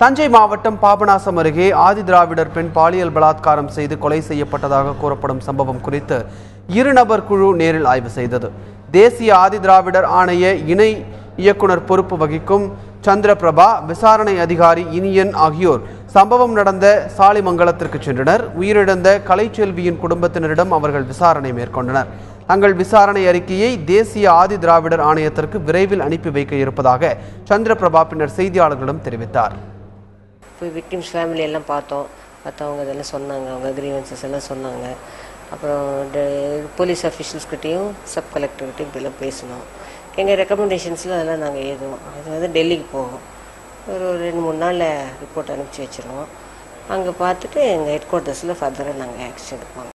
தஞ்சை மாவட்டம் பாபநாசம் அருகே ஆதிதிராவிடர் பெண் பாலியல் பலாத்காரம் செய்து கொலை செய்யப்பட்டதாக கூறப்படும் சம்பவம் குறித்து இருநபர் குழு நேரில் ஆய்வு செய்தது தேசிய ஆதிதிராவிடர் ஆணைய இணை இயக்குனர் பொறுப்பு வகிக்கும் சந்திரபிரபா விசாரணை அதிகாரி இனியன் ஆகியோர் சம்பவம் நடந்த சாலிமங்கலத்திற்கு சென்றனர் உயிரிழந்த கலைச்செல்வியின் குடும்பத்தினரிடம் அவர்கள் விசாரணை மேற்கொண்டனர் தங்கள் விசாரணை அறிக்கையை தேசிய ஆதி திராவிடர் ஆணையத்திற்கு விரைவில் அனுப்பி வைக்க இருப்பதாக சந்திரபிரபா பின்னர் செய்தியாளர்களிடம் தெரிவித்தார் போய் விக்டிம்ஸ் ஃபேமிலி எல்லாம் பார்த்தோம் பார்த்து அவங்க இதெல்லாம் சொன்னாங்க அவங்க கிரீவன்சஸ் எல்லாம் சொன்னாங்க அப்புறம் போலீஸ் அஃபிஷியல்ஸ்கிட்டையும் சப் கலெக்டர்கிட்டையும் இப்படிலாம் பேசணும் எங்கள் ரெக்கமெண்டேஷன்ஸில் அதெல்லாம் நாங்கள் எழுதுவோம் அது வந்து டெல்லிக்கு போகும் ஒரு ஒரு ரெண்டு மூணு நாளில் ரிப்போர்ட் அனுப்பிச்சி வச்சிருவோம் அங்கே பார்த்துட்டு எங்கள் ஹெட் குவார்ட்டர்ஸில் ஃபர்தராக நாங்கள் ஆக்ஷன் எடுப்போம்